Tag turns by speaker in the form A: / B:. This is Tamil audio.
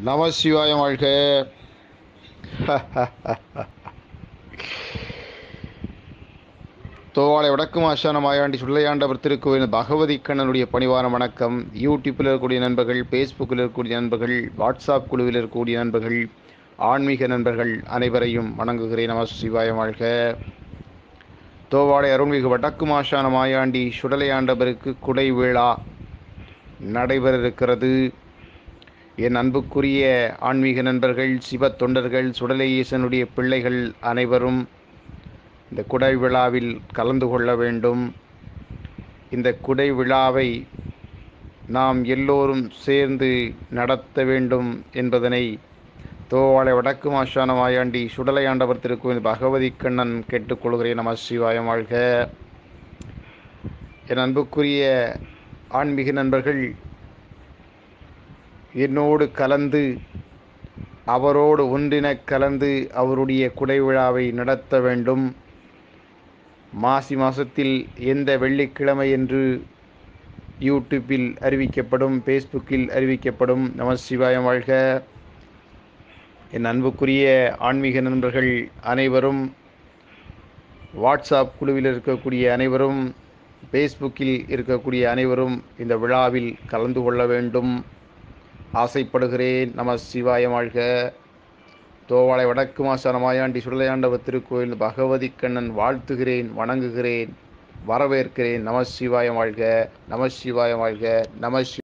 A: நம சிவாய வாழ்க தோவாளை வடக்கு மாசான மாயாண்டி சுள்ளையாண்டவர் திருக்கோவில் பகவதி கண்ணனுடைய பணிவான வணக்கம் யூடியூப்பில் இருக்கக்கூடிய நண்பர்கள் ஃபேஸ்புக்கில் இருக்கக்கூடிய நண்பர்கள் வாட்ஸ்அப் குழுவில் இருக்கக்கூடிய நண்பர்கள் ஆன்மீக நண்பர்கள் அனைவரையும் வணங்குகிறேன் நம சிவாய வாழ்க தோவாளை அருள்மிகு வடக்கு மாசான மாயாண்டி சுடலையாண்டவருக்கு குடை விழா நடைபெற இருக்கிறது என் அன்புக்குரிய ஆன்மீக நண்பர்கள் சிவ தொண்டர்கள் சுடலேசனுடைய பிள்ளைகள் அனைவரும் இந்த குடை விழாவில் கலந்து கொள்ள வேண்டும் இந்த குடை விழாவை நாம் எல்லோரும் சேர்ந்து நடத்த வேண்டும் என்பதனை தோவாளை வடக்கு மாசான மாயாண்டி சுடலையாண்டவர் திருக்கோவில் பகவதி கண்ணன் கேட்டுக்கொள்கிறேன் நம சிவாயம் வாழ்க என் அன்புக்குரிய ஆன்மீக நண்பர்கள் என்னோடு கலந்து அவரோடு ஒன்றின கலந்து அவருடைய குடை விழாவை நடத்த வேண்டும் மாசி மாதத்தில் எந்த வெள்ளிக்கிழமை என்று யூடியூப்பில் அறிவிக்கப்படும் ஃபேஸ்புக்கில் அறிவிக்கப்படும் நம சிவாயம் வாழ்க என் அன்புக்குரிய ஆன்மீக நண்பர்கள் அனைவரும் வாட்ஸ்அப் குழுவில் இருக்கக்கூடிய அனைவரும் ஃபேஸ்புக்கில் இருக்கக்கூடிய அனைவரும் இந்த விழாவில் கலந்து கொள்ள வேண்டும் ஆசைப்படுகிறேன் நம சிவாய வாழ்க தோவாளை வடக்கு மாசான மாயாண்டி சுடலையாண்டவர் திருக்கோயில் பகவதி கண்ணன் வாழ்த்துகிறேன் வணங்குகிறேன் வரவேற்கிறேன் நம சிவாய வாழ்க நம சிவாய வாழ்க நம